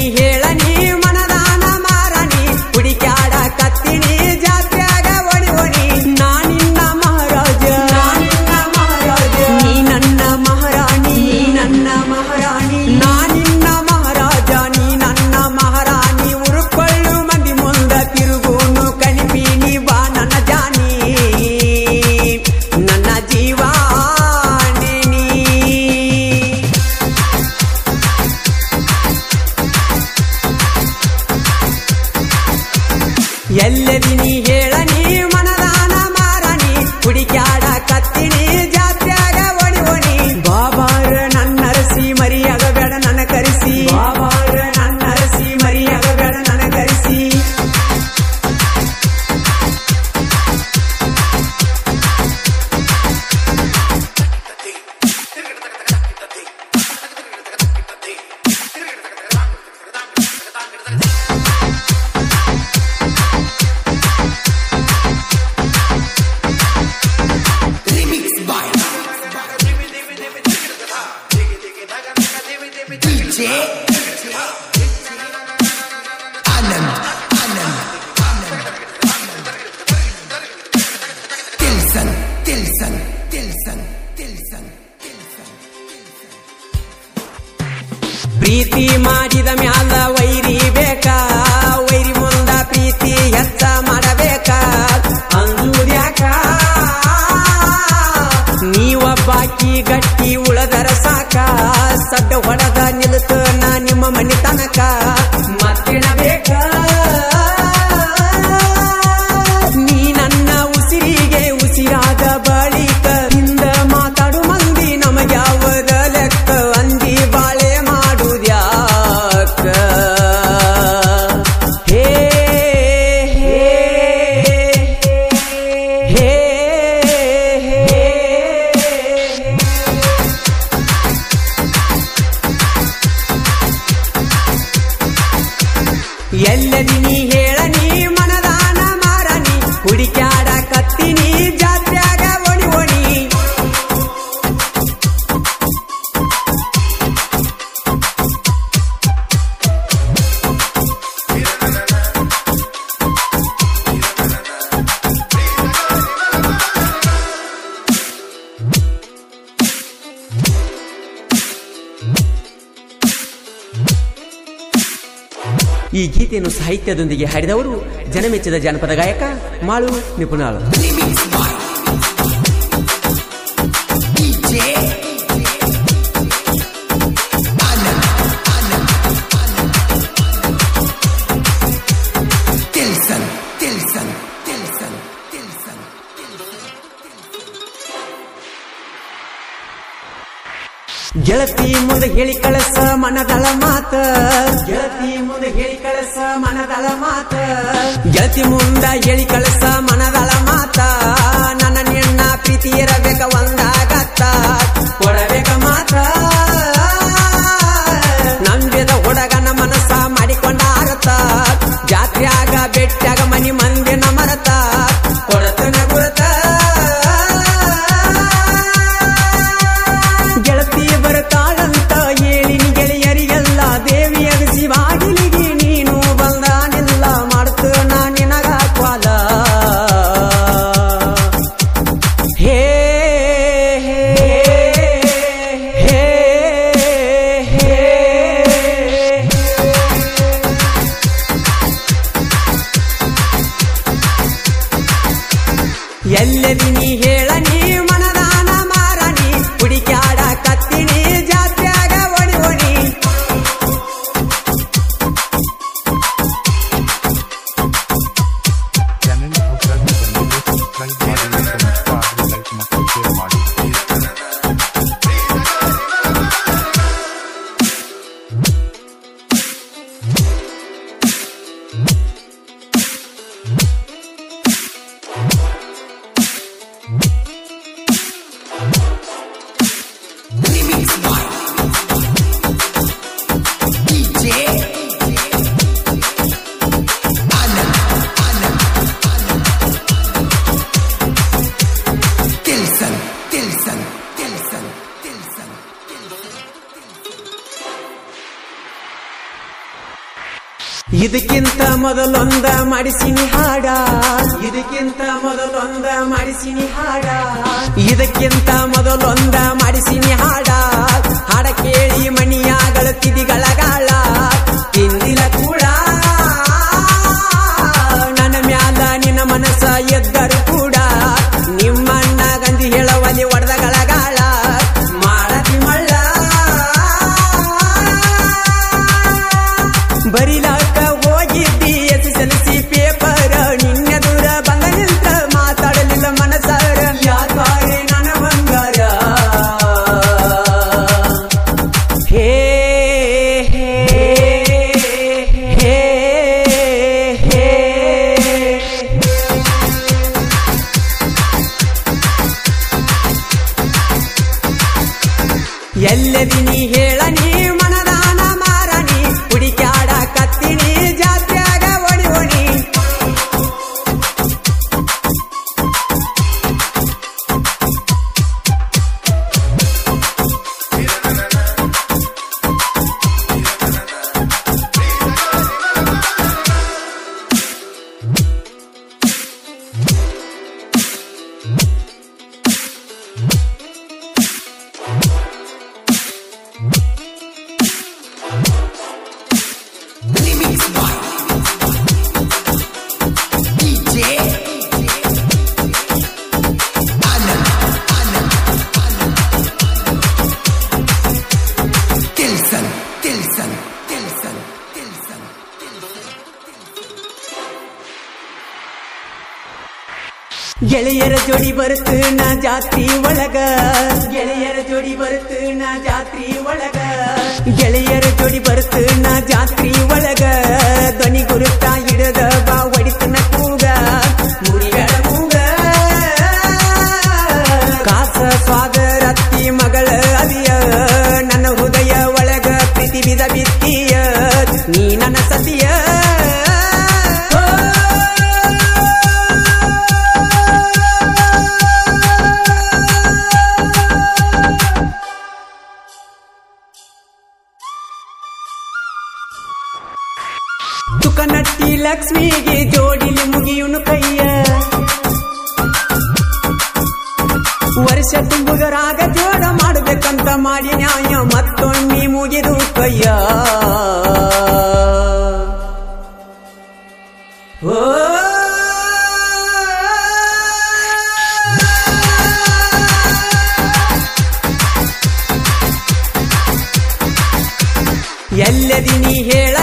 ಹೇಳನಿ ಮನದಾನ ಮಾರಣಿ ಹುಡಿಕ್ಯಾಡ ಕತ್ತಿನಿ ಜಾತ್ರ್ಯಾಗ ಒಣಿ ಒಣಿ ನಾನಿನ್ನ ಮಹಾರಾಜ ನಾನಿನ್ನ ಮಹಾರಾಜ ನೀ ನನ್ನ ಮಹಾರಾಣಿ ನೀ ನನ್ನ ಮಹಾರಾಣಿ ನಾನಿನ್ನ ಮಹಾರಾಜ ನೀ ನನ್ನ ಮಹಾರಾಣಿ ಉರುಕೊಳ್ಳು ಮಂದಿ ಮುಂದ ತಿರುಗುನು ಕಣಿಪೀನಿ ಬಾ ನನ್ನ ಜಾನಿ ನನ್ನ ಜೀವಾಣಿ ನೀ ಎಲ್ಲದಿನಿ ಹೇಳನಿ ಮನದಾನ ಮಾರಣಿ ಹುಡಿಕ್ಯಾಡ ಕತ್ತಿನಿ ಜಾತ್ರ್ಯಾಗ ಒಣಿ ಒಣಿ ಬಾಬಾರ ನನ್ನರಸಿ ಮರಿಯಾಗ ಬೇಡ ನನ್ನ ಕರೆಸಿ ಬಾಬಾರ ನನ್ನರಸಿ ಮರಿಯಾಗ ಬೇಡ ನನ್ನ ಕರೆಸಿ Remix by DJ Anand Anand Tilson Tilson Tilson Tilson ಪ್ರೀತಿ ಮಾಡಿದ ಮ್ಯಾಲ ವೈರಿ ಬೇಕ ವೈರಿ ಮುಂದ ಪ್ರೀತಿ ಹೆಚ್ಚ ಮಾಡಬೇಕ ಅಂಜುದ್ಯಾಕ ನೀವೊಬ್ಬಾಕಿ ಗಟ್ಟಿ ಉಳದರ ಸಾಕ ಸಡ್ಡ ಹೊಡೆದ ನಿಲ್ತ ನಾ ನಿಮ್ಮ ಮನೆ ತನಕ ಮತ್ತಿನ ಬೇಕ ನೀ ನನ್ನ ಉಸಿರಿಗೆ ಉಸಿರಾದ ಬಳಿಕ ಹಿಂದ ಮಾತಾಡು ಮಂದಿ ನಮಗ್ಯಾವದ ಲೆಕ್ಕ ಅಂದಿ ಬಾಳೆ ಮಾಡುದ್ಯಾಕ ಹೇ ಹೇ ಹೇ ಹೇ ಎಲ್ಲದಿ ನೀ ಹೇಳನಿ ಮನದಾನ ಮಾರನಿ ಹುಡಿಕ್ಯಾಡ ಕತ್ತಿನಿ ಜಾತ್ರ್ಯಾಗ ಒಣಿ ಒಣಿ ಈ ಗೀತೆಯನ್ನು ಸಾಹಿತ್ಯದೊಂದಿಗೆ ಹಾಡಿದವರು ಜನಮೆಚ್ಚಿದ ಜಾನಪದ ಗಾಯಕ ಮಾಳು ನಿಪುಣಾಳು Remix by DJ Anand Anand Tilson Tilson Tilson Tilson ಗೆಳತಿ ಮುಂದೆ ಹೇಳಿ ಕಳಸ ಮನದಳ ಮಾತ ಗೆಳತಿ ಮುಂದೆ ಹೇಳಿ ಕಳಸ ಮನದಳ ಮಾತ ಗೆಳತಿ ಮುಂದ ಹೇಳಿ ಕಳಸ ಮನದಳ ಮಾತ ನನ್ನ ನಿನ್ನ ಪ್ರೀತಿ ಇರಬೇಕ ಒಂದಾಗತ್ತ ಕೊಡಬೇಕ ಮಾತ ನಂಬಿದ ಹುಡುಗನ ಮನಸ್ಸ ಮಾಡಿಕೊಂಡ ಆಗತ್ತ ಜಾತ್ರ್ಯಾಗ ಬೆಟ್ಟಾಗ ಮನಿ ಮಂದಿನ ಮರತ ಕೊಡತನ ಗುರುತ ಗೆಳತಿ ಬರ್ತಾಳಂತ ಹೇಳಿನಿ ಗೆಳೆಯರಿಗೆಲ್ಲ ದೇವಿ ಅಗಸಿ ಬಾಗಿಲಿಗೆ ನೀನು ಬಂದಾನಿಲ್ಲ ಮಾಡ್ತು ನಾ ನಿನಗ ಕ್ವಾಲ ಹೇ ಹೇ ಇದಕ್ಕಿಂತ ಮೊದಲೊಂದ ಮಾಡಿಸಿನಿ ಹಾಡ ಇದಕ್ಕಿಂತ ಮೊದಲೊಂದ ಮಾಡಿಸಿನಿ ಹಾಡ ಇದಕ್ಕಿಂತ ಮೊದಲೊಂದ ಮಾಡಿಸಿನಿ ಹಾಡ ಹಾಡ ಕೇಳಿ ಮಣಿಯಾಗಳ ತಿದಿಗಳಗಾಳ ತಿಂದಿಲ ಕೂಡ ನನ್ನ ಮ್ಯಾಲ ನಿನ್ನ ಮನಸ್ಸ ಎದ್ದರು ಕೂಡ ನಿಮ್ಮಣ್ಣ ಗಂಧಿ ಹೇಳವಲ್ಲಿ ಒಡೆದಗಳಗಾಳ ಮಾಡತಿ ಮಳ್ಳ ಬರಿಲಾಕ ಹೋಗಿದ್ದಿ ಎಸ್ ಎಲ್ ಸಿ ಪೇಪರ್ ನಿನ್ನೆ ದೂರ ಬಂದ ನಿಂತ ಮಾತಾಡಲಿಲ್ಲ ಮನಸಾರ ಯಾಕಾರೆ ನನ್ನ ಬಂಗಾರ ಹೇ ಹೇ ಹೇ ಹೇ ಎಲ್ಲದಿನಿ ಹೇಳನಿ ಮನದಾನ ಮಾರಣಿ ಹುಡಿಕ್ಯಾಡ ಕತ್ತಿನಿ ಜಾತ್ಯಾಗ ಒಡಿ ಒಡಿ Remix by DJ Anand Anand Anand Tilson Tilson Tilson Tilson ಗೆಳೆಯರ ಜೋಡಿ ಬರುತ್ತು ನಾ ಜಾತ್ರಿ ಒಳಗ ಗೆಳೆಯರ ಜೋಡಿ ಬರುತ್ತು ನಾ ಜಾತ್ರಿ ಒಳಗ ಗೆಳೆಯರ ಜೋಡಿ ಬರುತ್ತು ನಾ ಜಾತ್ರಿ ಒಳಗ ಧ್ವನಿ ಗುರುತ ಹಿಡದ ಬಾ ಒಡಿತನ ಕೂಗ ಮುರಿಗಳ ಕೂಗ ಕಾಸ ಸ್ವಾದ ರತ್ತಿ ಮಗಳ ಅದಿಯ ನನ್ನ ಹೃದಯ ಒಳಗ ಪ್ರೀತಿ ಬಿದ ಬಿತ್ತಿಯ ನೀ ನನ್ನ ಸತಿಯ ತುಕನಟ್ಟಿ ಲಕ್ಷ್ಮಿಗೆ ಜೋಡಿಲಿ ಮುಗಿಯುನು ಕೈಯ ವರ್ಷ ತುಂಬುಗರಾಗ ಜೋಡ ಮಾಡಬೇಕಂತ ಮಾಡಿ ನ್ಯಾಯ ಮತ್ತೊಮ್ಮೆ ಮುಗಿದು ಕೈಯ ಓ ಎಲ್ಲದಿ ನೀ ಹೇಳ